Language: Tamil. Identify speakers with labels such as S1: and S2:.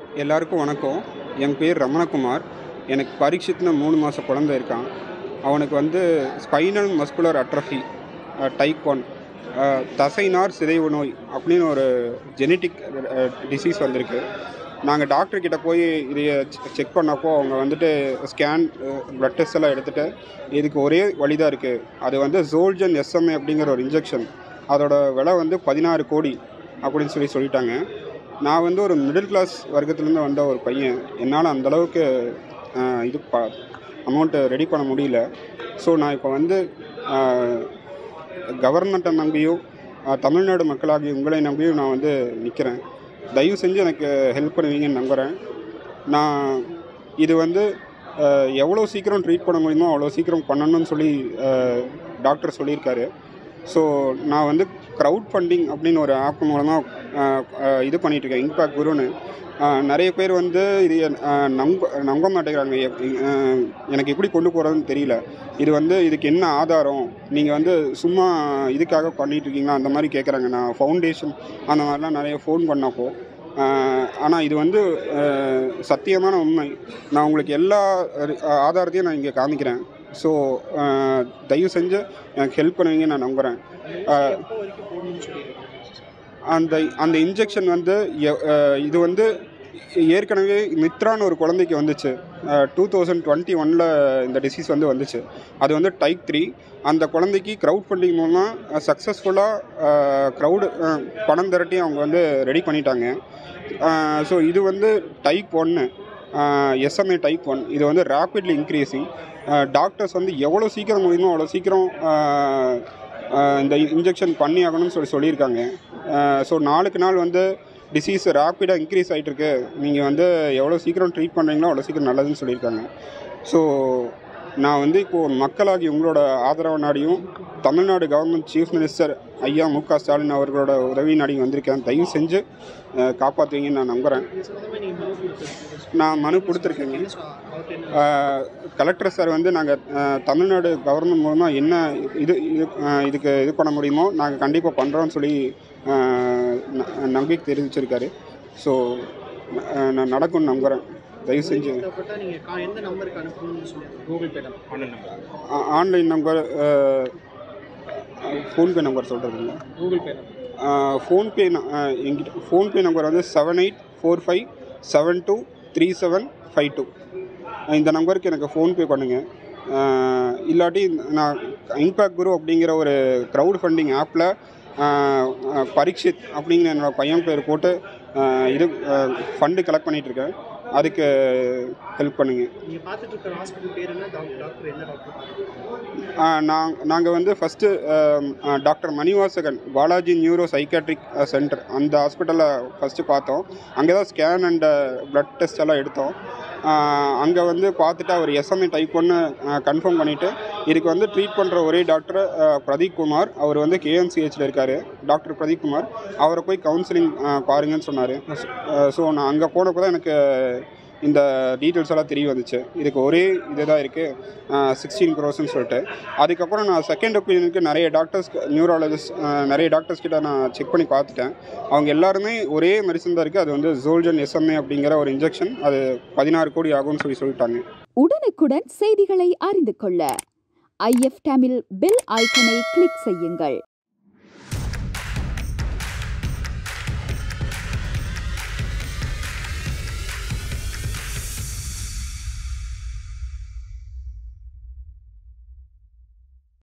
S1: எல்லாருக்கும் வணக்கம் என் பேர் ரமணகுமார் எனக்கு பரீட்சித்னு மூணு மாத குழந்தை இருக்கான் அவனுக்கு வந்து spinal muscular atrophy type one தசைநார் சிதைவு நோய் அப்படின்னு ஒரு ஜெனட்டிக் டிசீஸ் வந்திருக்கு நாங்கள் டாக்டர் கிட்ட போய் இதைய செக் பண்ணப்போ அவங்க வந்துட்டு ஸ்கேன் ப்ளட் டெஸ்ட் எல்லாம் எடுத்துகிட்டு இதுக்கு ஒரே வழி தான் இருக்குது அது வந்து ஜோல்ஜன் எஸ்எம்ஏ அப்படிங்கிற ஒரு இன்ஜெக்ஷன் அதோட விலை வந்து பதினாறு கோடி அப்படின்னு சொல்லி சொல்லிட்டாங்க நான் வந்து ஒரு மிடில் கிளாஸ் வர்க்கத்துலேருந்து வந்த ஒரு பையன் என்னால் அந்தளவுக்கு இது ப அமௌண்ட்டை ரெடி பண்ண முடியல ஸோ நான் இப்போ வந்து கவர்மெண்ட்டை நம்பியும் ஆஹ், தமிழ்நாடு மக்களாகிய உங்களை நம்பியும் நான் வந்து நிற்கிறேன் தயவு செஞ்சு எனக்கு ஹெல்ப் பண்ணுவீங்கன்னு நம்புகிறேன் நான் இது வந்து ஆஹ், எவ்வளோ சீக்கிரம் ட்ரீட் பண்ண முடியுமோ அவ்வளோ சீக்கிரம் பண்ணணும்னு சொல்லி ஆஹ், டாக்டர் சொல்லியிருக்காரு ஸோ நான் வந்து க்ரௌட் ஃபண்டிங் அப்படின்னு ஒரு ஆப் மூலமாக இது பண்ணிகிட்ருக்கேன் இம்பாக்ட் குருன்னு ஆஹ், நிறைய பேர் வந்து இது ஆஹ், நம்ப நம்ப மாட்டேங்கிறாங்க எப்- ஆஹ், எனக்கு எப்படி கொண்டு போகிறதுன்னு தெரியல இது வந்து இதுக்கு என்ன ஆதாரம் நீங்கள் வந்து சும்மா இதுக்காக பண்ணிட்டு இருக்கீங்களா அந்த மாதிரி கேட்குறாங்க நான் ஃபவுண்டேஷன் அந்த மாதிரிலாம் நிறைய ஃபோன் பண்ணப்போ ஆனால் இது வந்து ஆஹ், சத்தியமான உண்மை நான் உங்களுக்கு எல்லா ஆஹ், ஆதாரத்தையும் நான் இங்கே காமிக்கிறேன் ஸோ தயவு செஞ்சு எனக்கு ஹெல்ப் பண்ணுவீங்க நான் நம்புகிறேன் ஆஹ், அந்த அந்த இன்ஜெக்ஷன் வந்து எ- அஹ் இது வந்து ஏற்கனவே மித்ரான்னு ஒரு குழந்தைக்கு வந்துச்சு டூ தௌசண்ட் டுவெண்ட்டி ஒனில் இந்த டிசீஸ் வந்து வந்துச்சு அது வந்து டைப் த்ரீ அந்த குழந்தைக்கு க்ரௌட் ஃபண்டிங் மூலமாக சக்ஸஸ்ஃபுல்லாக க்ரௌடு பணம் திரட்டி அவங்க வந்து ரெடி பண்ணிட்டாங்க ஸோ இது வந்து டைப் ஒன்று எஸ்எம்ஏ டைப் ஒன் இது வந்து ரேப்பிட்லி இன்க்ரீஸிங் டாக்டர்ஸ் வந்து எவ்வளோ சீக்கிரம் முடியுமோ அவ்வளோ சீக்கிரம் ஆஹ், ஆஹ், இந்த இன்ஜெக்ஷன் பண்ணி ஆகணும்னு சொல்லி சொல்லியிருக்காங்க ஸோ நாளுக்கு நாள் வந்து டிசீஸ் ரேப்பிடாக இன்க்ரீஸ் ஆகிட்டு இருக்கு நீங்கள் வந்து எவ்வளோ சீக்கிரம் ட்ரீட் பண்ணுறீங்களோ அவ்வளோ சீக்கிரம் நல்லதுன்னு சொல்லியிருக்காங்க ஸோ நான் வந்து இப்போது மக்களாகி உங்களோட ஆதரவு நாடியும் தமிழ்நாடு கவர்மெண்ட் சீஃப் மினிஸ்டர் ஐயா மு க ஸ்டாலின் அவர்களோட உதவி நாடி வந்திருக்கேன் தயவு செஞ்சு அஹ், காப்பாற்றுவீங்கன்னு நான் நம்புகிறேன் நான் மனு கொடுத்துருக்கேங்க கலெக்டர் சார் வந்து நாங்கள் தமிழ்நாடு கவர்மெண்ட் மூலமாக என்ன இது இது அஹ், இதுக்கு இது பண்ண முடியுமோ நாங்கள் கண்டிப்பாக பண்ணுறோன்னு சொல்லி அஹ், ந- நம்பிக்கை தெரிவிச்சிருக்காரு ஸோ நான் நடக்கும்னு நம்புகிறேன் தயவு செஞ்சு
S2: தேவைப்பட்டா நீங்க கா- எந்த நம்பருக்கு அனுப்பணும்னு சொல்லி கூகுள் பே நம்பர்
S1: ஆ- ஆன்லைன் நம்பர் ஃபோன்பே நம்பர் சொல்கிறதுங்க
S2: கூகுள் பே நம்பர்
S1: ஃபோன்பே எங்கிட்ட ஃபோன்பே நம்பர் வந்து seven eight four five seven two three seven five two இந்த நம்பருக்கு எனக்கு ஃபோன்பே பண்ணுங்கள் இல்லாட்டி நான் இம்பாக்ட் குரு அப்படிங்கிற ஒரு க்ரௌட் ஃபண்டிங் ஆப்பில் பரீட்சித் அப்படிங்கிற என்னோட பையன் பேர் போட்டு ஆஹ், இது ஃபண்டு கலெக்ட் பண்ணிகிட்ருக்கேன் அதுக்கு ஹெல்ப் பண்ணுங்கள்
S2: நீங்க பார்த்துட்டு இருக்கிற ஹாஸ்பிட்டல் பேர் என்ன டாக்- டாக்டர் என்ன டாக்டர்
S1: நாங் நாங்கள் வந்து first doctor Manivasagan Balaji neuro psychiatric centre அந்த ஹாஸ்பிட்டலில் ஃபஸ்ட்டு பார்த்தோம் அங்கே தான் ஸ்கேன் அண்ட் ப்ளட் டெஸ்ட் எல்லாம் எடுத்தோம் அங்கே வந்து பார்த்துட்டு அவர் எஸ்எம்ஏ டைப் ஒன்று கன்ஃபார்ம் பண்ணிவிட்டு இதுக்கு வந்து ட்ரீட் பண்ணுற ஒரே டாக்டர் பிரதீப் குமார் அவர் வந்து கேஎம்சிஹெச்சில் இருக்கார் டாக்டர் பிரதீப் குமார் அவரை போய் கவுன்சிலிங் பாருங்கன்னு சொன்னார் ஸோ நான் அங்கே போனப்போ தான் எனக்கு இந்த டீட்டெயில்ஸ் எல்லாம் தெரிய வந்துச்சு இதுக்கு ஒரே இதுதான் இருக்குது சிக்ஸ்டீன் க்ரோஸ்ன்னு சொல்லிட்டு அதுக்கப்புறம் நான் செகண்ட் ஒப்பீனியனுக்கு நிறைய டாக்டர்ஸ் நியூராலஜிஸ்ட் நிறைய டாக்டர்ஸ் கிட்ட நான் செக் பண்ணி பார்த்துட்டேன் அவங்க எல்லாருமே ஒரே மெடிசன் தான் இருக்குது அது வந்து ஜோல்ஜன் எஸ்எம்ஏ அப்படிங்கிற ஒரு இன்ஜெக்ஷன் அது பதினாறு கோடி ஆகும்னு சொல்லி சொல்லிட்டாங்க
S3: உடனுக்குடன் செய்திகளை அறிந்து கொள்ள ஐஎஃப் தமிழ் பெல் ஐக்கனை கிளிக் செய்யுங்கள்